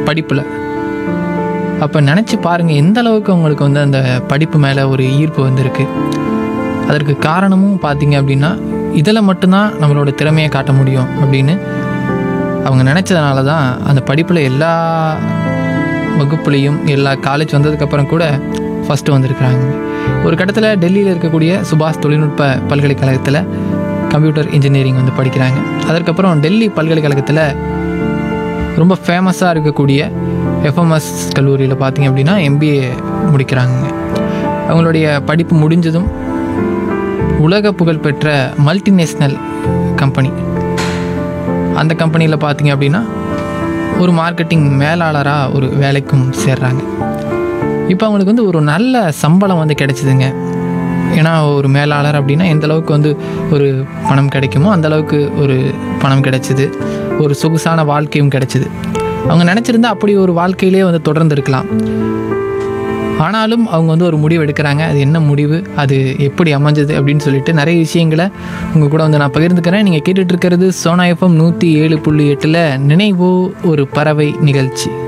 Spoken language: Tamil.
படிப்பில் அப்போ நினச்சி பாருங்கள் எந்த அளவுக்கு அவங்களுக்கு வந்து அந்த படிப்பு மேலே ஒரு ஈர்ப்பு வந்திருக்கு அதற்கு காரணமும் பார்த்தீங்க அப்படின்னா இதில் மட்டும்தான் நம்மளோட திறமையை காட்ட முடியும் அப்படின்னு அவங்க நினச்சதுனால தான் அந்த படிப்பில் எல்லா வகுப்புலேயும் எல்லா காலேஜ் வந்ததுக்கப்புறம் கூட ஃபஸ்ட்டு வந்திருக்கிறாங்க ஒரு கட்டத்தில் டெல்லியில் இருக்கக்கூடிய சுபாஷ் தொழில்நுட்ப பல்கலைக்கழகத்தில் கம்ப்யூட்டர் இன்ஜினியரிங் வந்து படிக்கிறாங்க அதற்கப்புறம் டெல்லி பல்கலைக்கழகத்தில் ரொம்ப ஃபேமஸாக இருக்கக்கூடிய எஃப்எம்எஸ் கல்லூரியில் பார்த்தீங்க அப்படின்னா எம்பிஏ முடிக்கிறாங்க அவங்களுடைய படிப்பு முடிஞ்சதும் உலக புகழ்பெற்ற மல்டிநேஷ்னல் கம்பெனி அந்த கம்பெனியில் பார்த்தீங்க அப்படின்னா ஒரு மார்க்கெட்டிங் மேலாளராக ஒரு வேலைக்கும் சேர்றாங்க இப்போ அவங்களுக்கு வந்து ஒரு நல்ல சம்பளம் வந்து கிடைச்சிதுங்க ஏன்னா ஒரு மேலாளர் அப்படின்னா எந்த அளவுக்கு வந்து ஒரு பணம் கிடைக்குமோ அந்த அளவுக்கு ஒரு பணம் கிடைச்சிது ஒரு சொகுசான வாழ்க்கையும் கிடைச்சிது அவங்க நினச்சிருந்தா அப்படி ஒரு வாழ்க்கையிலே வந்து தொடர்ந்து இருக்கலாம் ஆனாலும் அவங்க வந்து ஒரு முடிவு எடுக்கிறாங்க அது என்ன முடிவு அது எப்படி அமைஞ்சது அப்படின்னு சொல்லிட்டு நிறைய விஷயங்களை உங்கள் கூட வந்து நான் பகிர்ந்துக்கிறேன் நீங்கள் கேட்டுட்டு இருக்கிறது சோனா எஃப்எம் நூற்றி ஏழு புள்ளி எட்டில் நினைவோ ஒரு பறவை நிகழ்ச்சி